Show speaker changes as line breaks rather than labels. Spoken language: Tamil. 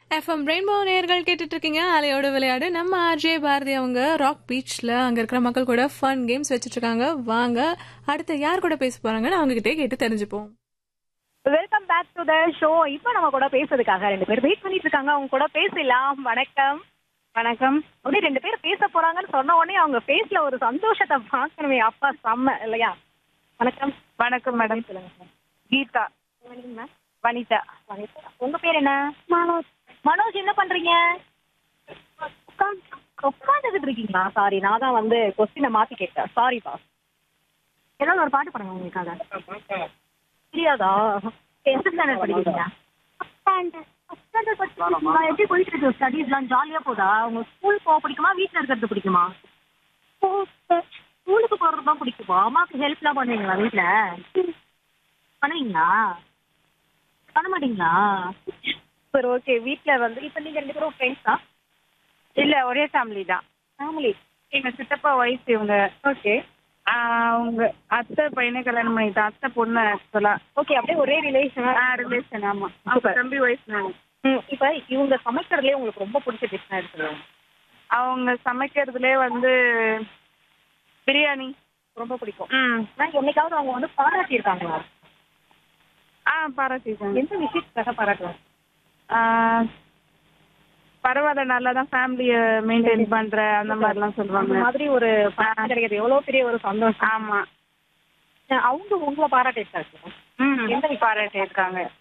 எஃப்எம் ரெயின்போ நேர்கள் கேட்டுட்டு இருக்கீங்க அலையோட விளையாடு நம்ம ஆர்ஜே பாரதி அவங்க ராக் பீச்ல அங்க இருக்கிற மக்கள் கூட ஃபன் கேம்ஸ் வச்சிட்டு இருக்காங்க வாங்க அடுத்து யார் கூட பேச போறாங்கன்னு அவங்க கிட்டே கேட்டு தெரிஞ்சுப்போம்
welcome back to the show இப்போ நம்ம கூட பேசுறதுக்காக ரெண்டு பேர் வெயிட் பண்ணிட்டு இருக்காங்க அவங்க கூட பேசலாம் வணக்கம் வணக்கம் அப்படியே ரெண்டு பேர் பேச போறாங்கன்னு சொன்ன உடனே அவங்க ஃபேஸ்ல ஒரு சந்தோஷத்தை பார்க்கணுமே அப்பா செம்ம இல்லையா வணக்கம்
வணக்கம் மேடம்
சொல்லுங்க சார்
கீதா வனிதா
வனிதா உங்க பேர் என்ன மனோஜ் மனோஜ் என்ன பண்றீங்க உட்காந்துக்கிட்டு இருக்கீங்களா சாரி நான் தான் வந்து கொஸ்டினை மாத்தி கேட்டேன் சாரி பா ஏதாவது ஒரு பாட்டு பாடுங்க உங்களுக்காக தெரியாதா எந்த ஸ்டாண்டர்ட் படிக்கிறீங்க ஸ்டாண்டர்ட் படிச்சிருக்கீங்களா எப்படி போயிட்டு இருக்கு ஸ்டடீஸ்லாம் ஜாலியா போதா உங்க ஸ்கூல் போக பிடிக்குமா வீட்ல இருக்கிறது பிடிக்குமா ஸ்கூலுக்கு போறது தான் பிடிக்குமா அம்மாவுக்கு ஹெல்ப்லாம் பண்ணுவீங்களா வீட்ல பண்ணுவீங்களா பண்ண மாட்டீங்களா சரி ஓகே வீட்ல வந்து இப்போ நீங்க ரெண்டு பேரும் ஃப்ரெண்ட்ஸா
இல்ல ஒரே ஃபேமிலி தான்
ஃபேமிலி
எங்க சித்தப்பா ஒய்ஃப் இவங்க
ஓகே
ஆஹ் அவங்க அத்தை பையனை கல்யாணம் பண்ணிட்டான் அத்தை பொண்ணு ஆக்சுவலா
ஓகே அப்படியே ஒரே ரிலேஷன்
ரிலேஷன் ஆமா அவங்க
Super.
தம்பி ஒய்ஃப் நான்
இப்போ இவங்க சமைக்கிறதுலயே உங்களுக்கு ரொம்ப பிடிச்ச டிஷ் இருக்குது
அவங்க சமைக்கிறதுலே வந்து பிரியாணி
ரொம்ப பிடிக்கும்
ம்
நான் என்னைக்காவது அவங்க வந்து பாராட்டியிருக்காங்களா
ஆ பாராட்டிருக்காங்க
எந்த விஷயத்துக்காக பாராட்டுவாங்க
பரவாயில்ல நல்லா தான் ஃபேமிலியை மெயின்டைன் பண்ற அந்த மாதிரிலாம்
அந்த
சொல்லுவாங்க
மாதிரி ஒரு பாராட்டு கிடைக்கிறது எவ்வளவு பெரிய ஒரு சந்தோஷம்
ஆமா
அவங்க உங்களை பாராட்டியிருக்காங்க
ம் எந்த பாராட்டியிருக்காங்க